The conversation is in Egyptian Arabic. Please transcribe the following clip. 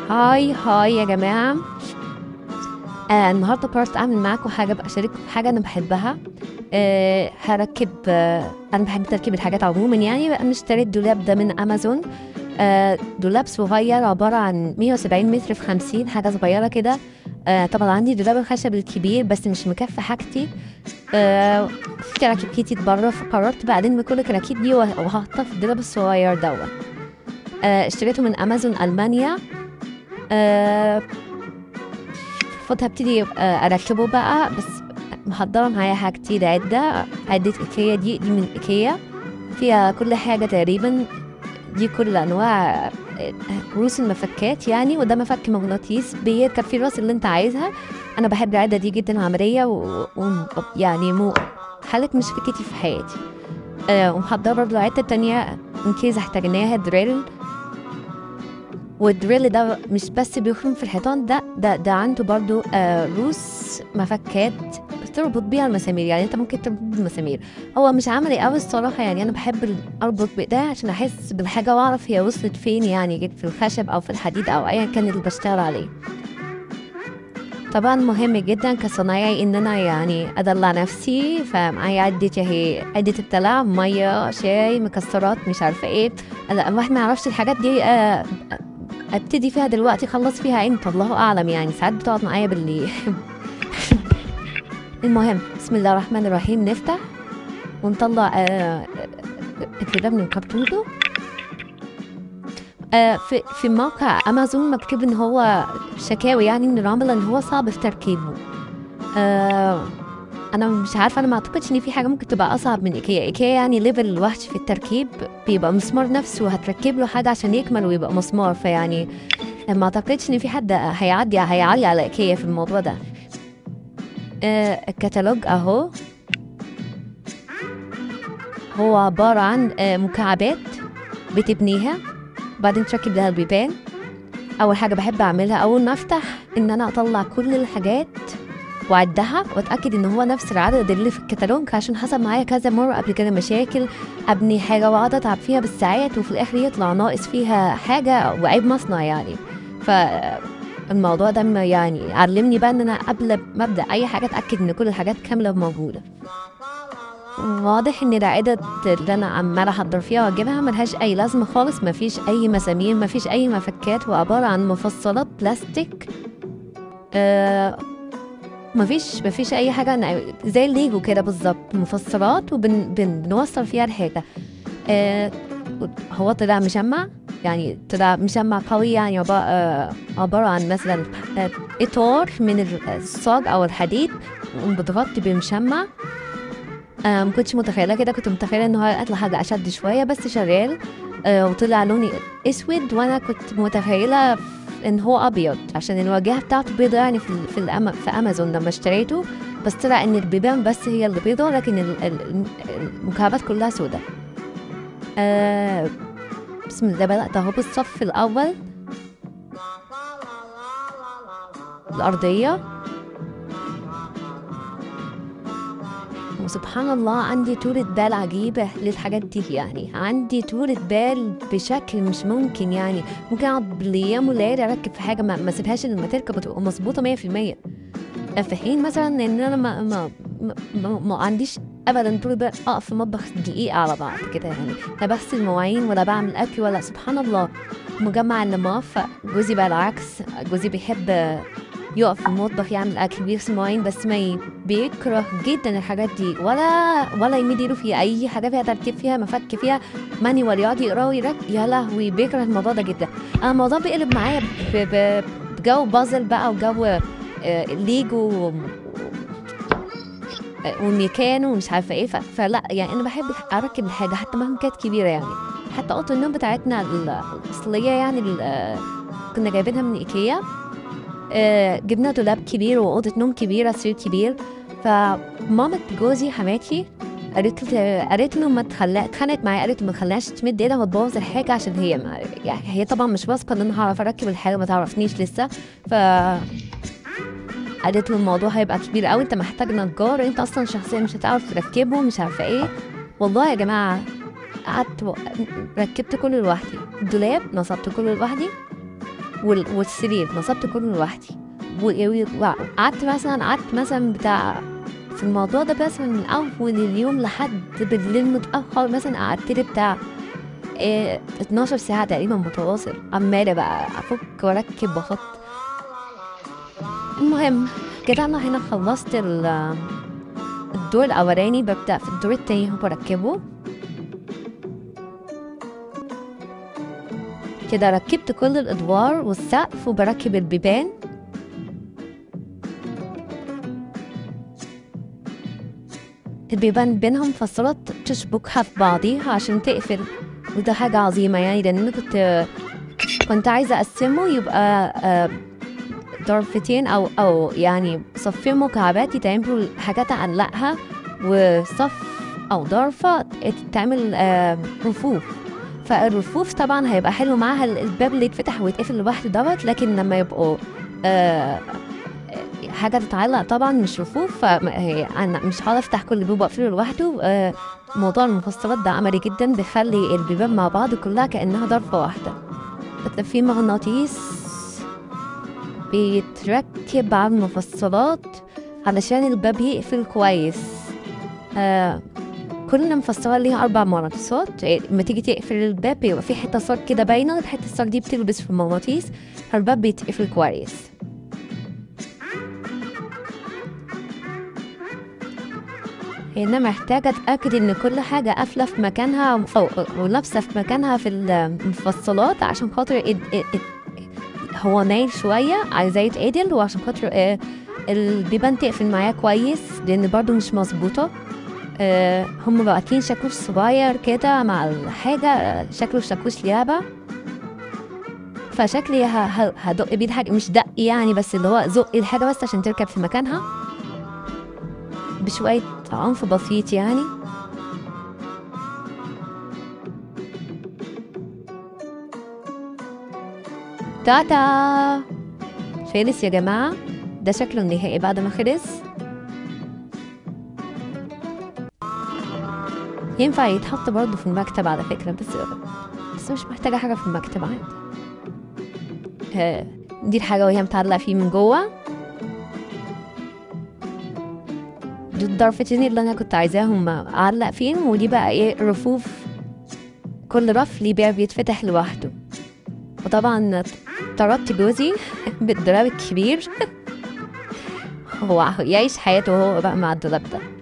هاي هاي يا جماعة آه النهاردة قررت أعمل معاكم حاجة بقى أشارككم في حاجة أنا بحبها آه هركب آه أنا بحب تركيب الحاجات عموما يعني بقى أنا اشتريت دولاب ده من أمازون آه دولاب صغير عبارة عن 170 متر في 50 حاجة صغيرة كده آه طبعا عندي دولاب الخشب الكبير بس مش مكفي حاجتي آه في كراكيب كتير بره فقررت بعدين بكل الكراكيب دي وهحطها في الدولاب الصغير دوت آه اشتريته من امازون المانيا آه المفروض هبتدي آه اركبه بقى بس محضرة معايا حاجتي ده عدة عدة ايكيا دي دي من ايكيا فيها كل حاجة تقريبا دي كل انواع آه، رؤوس المفكات يعني وده مفك مغناطيس بيركب فيه الراس اللي انت عايزها انا بحب العدة دي جدا عملية و... و... يعني مو حلت مشكلتي في حياتي آه ومحضرة برضه العدة التانية ان كيس احتاجناها دريل والدريل ده مش بس بيخرم في الحيطان ده ده ده عنده برضو آه روس مفكات بتربط بيها المسامير يعني انت ممكن تربط بالمسامير هو مش عملي قوي الصراحه يعني انا بحب ال- اربط بايديا عشان احس بالحاجه واعرف هي وصلت فين يعني جيت في الخشب او في الحديد او ايا كان اللي بشتغل عليه طبعا مهم جدا كصنايعي ان انا يعني ادلع نفسي فمعايا عدة اهي عدة الدلع مية شاي مكسرات مش عارفة ايه لا الواحد ما يعرفش الحاجات دي آه، ابتدي فيها دلوقتي خلص فيها امتى الله اعلم يعني ساعات بتقعد معايا بالليل المهم بسم الله الرحمن الرحيم نفتح ونطلع آه، الكتاب من كرتونته آه، في في موقع امازون مكتوب ان هو شكاوي يعني من العملاء ان هو صعب في تركيبه آه، انا مش عارفه انا ما اعتقدش ان في حاجه ممكن تبقى اصعب من ايكيا ايكيا يعني ليفل وحش في التركيب بيبقى مسمار نفسه هتركب له حاجه عشان يكمل ويبقى مسمار فيعني ما اعتقدش ان في حد هيعدي هيعلي على ايكيا في الموضوع ده آه الكتالوج اهو هو عبارة عن آه مكعبات بتبنيها بعدين تركب لها البيبان أول حاجة بحب أعملها أول ما أفتح إن أنا أطلع كل الحاجات وأعدها وأتأكد إن هو نفس العدد اللي في الكتالوج عشان حصل معايا كذا مرة قبل كده مشاكل أبني حاجة وأقعد أتعب فيها بالساعات وفي الآخر يطلع ناقص فيها حاجة وعيب مصنع يعني فالموضوع ده ما يعني علمني بقى إن أنا قبل ما أبدأ أي حاجة أتأكد إن كل الحاجات كاملة موجودة واضح ان العدد اللي انا عماله احضر فيها واجيبها ملهاش اي لازمه خالص مفيش اي مسامير مفيش اي مفكات وعباره عن مفصلات بلاستيك آه مفيش مفيش اي حاجه أنا- زي الليجو كده بالظبط مفصلات وبنوصل فيها الحاجه آه هو طلع مشمع يعني طلع مشمع قوي يعني عبارة, آه عبارة عن مثلا آه إطار من الصاج أو الحديد ومتغطي بمشمع آه ما كنتش متخيله كده كنت متخيله ان هو هيطلع حاجه اشد شويه بس شغال آه وطلع لوني اسود وانا كنت متخيله ان هو ابيض عشان الواجهه بتاعته بيضه يعني في ال- في, الأم في امازون لما اشتريته بس طلع ان البيبان بس هي اللي بيضه لكن ال- ال- المكعبات كلها سودة آه بسم الله بدأت اهو بالصف الاول الارضيه وسبحان الله عندي طولة بال عجيبة للحاجات دي يعني عندي طولة بال بشكل مش ممكن يعني ممكن اقعد بالايام والليالي اركب في حاجة ما ما اسيبهاش لما تركب وتبقى مظبوطة مية في المية في حين مثلا ان انا ما ما ما, ما, ما عنديش ابدا طول بال اقف في المطبخ دقيقة على بعض كده يعني لا بغسل مواعين ولا بعمل اكل ولا سبحان الله مجمع النماف جوزي بقى العكس جوزي بيحب يقف في المطبخ يعمل اكل ويغسل مواعين بس ما ي- بيكره جدا الحاجات دي ولا ولا يمد ايده فيها اي حاجه فيها تركيب فيها مفك فيها مانيوال يقعد يقرا ويركب يا لهوي بيكره الموضوع ده جدا انا الموضوع بيقلب معايا ب- ب- بجو بازل بقى وجو آه، ليجو و- آه، وميكانو ومش عارفه ايه ف- فلا يعني انا بحب اركب الحاجه حتى مهما كانت كبيره يعني حتى اوضه النوم بتاعتنا ال- الاصليه يعني ال- آه، كنا جايبينها من ايكيا آه، جبنا دولاب كبير وأوضة نوم كبيرة سرير كبير فمامة جوزي حماتي قالت له قالت له ما تخلى اتخانقت معايا قالت له ما تخليهاش تمد ايدها وتبوظ الحاجة عشان هي ما يعني هي طبعا مش واثقة ان انا هعرف اركب الحاجة ما تعرفنيش لسه ف قالت له الموضوع هيبقى كبير قوي انت محتاج نجار انت اصلا شخصيا مش هتعرف تركبه مش عارفه ايه والله يا جماعه قعدت و- ركبت كله لوحدي الدولاب نصبت كله لوحدي وال- والسرير نصبت كله لوحدي و- وقعدت مثلا قعدت مثلا بتاع في الموضوع ده مثلا من اول اليوم لحد بالليل متاخر مثلا قعدت لي بتاع إيه 12 ساعه تقريبا متواصل عماله بقى افك واركب واحط المهم كده انا هنا خلصت ال- الدور الاولاني ببدا في الدور التاني وبركبه كده ركبت كل الادوار والسقف وبركب البيبان البيبان بينهم فصلت تشبكها في بعضيها عشان تقفل وده حاجة عظيمة يعني لأن أنا كنت كنت عايزة أقسمه يبقى آه، ضرفتين أو أو يعني صفين مكعبات يتعملوا حاجات أعلقها وصف أو ضرفة تعمل آه، رفوف فالرفوف طبعا هيبقى حلو معاها الباب اللي يتفتح ويتقفل لوحده دوت لكن لما يبقوا آه حاجة تتعلق طبعا مش رفوف فأنا مش هعرف أفتح كل باب وأقفله لوحده آه موضوع المفصلات ده عملي جدا بيخلي البيبان مع بعض كلها كأنها ضرفة واحدة بس في مغناطيس بيتركب على المفصلات علشان الباب يقفل كويس آه كل مفصلة ليها أربع مغناطيسات لما تيجي تقفل الباب بيبقى في حتة صاج كده باينة الحتة الصاج دي بتلبس في المغناطيس فالباب بيتقفل كويس هنا محتاجة أتأكد إن كل حاجة قافلة في مكانها أو أو لابسة في مكانها في المفصلات عشان خاطر اد- اد- اد- هو نايل شوية عايزاه يتعدل وعشان خاطر آه، البيبان تقفل معايا كويس لأن برضو مش مظبوطة آه، هم باعتين شاكوش صغير كده مع الحاجة آه، شكله شاكوش لعبة فشكلي ه- ه- هدق بيه الحاجة مش دق يعني بس اللي هو زق الحاجة بس عشان تركب في مكانها بشوية عنف بسيط يعني تاتا خلص يا جماعة ده شكله النهائي بعد ما خلص ينفع يتحط برضه في المكتب على فكرة بس بس مش محتاجة حاجة في المكتب عندي ها، دي الحاجة وهي متعلقة فيه من جوه دي الضرفتين اللي أنا كنت عايزاهم أعلق فيهم ودي بقى إيه رفوف كل رف ليه باب بيتفتح لوحده وطبعا طردت جوزي بالدولاب الكبير هو يعيش حياته هو بقى مع الدولاب ده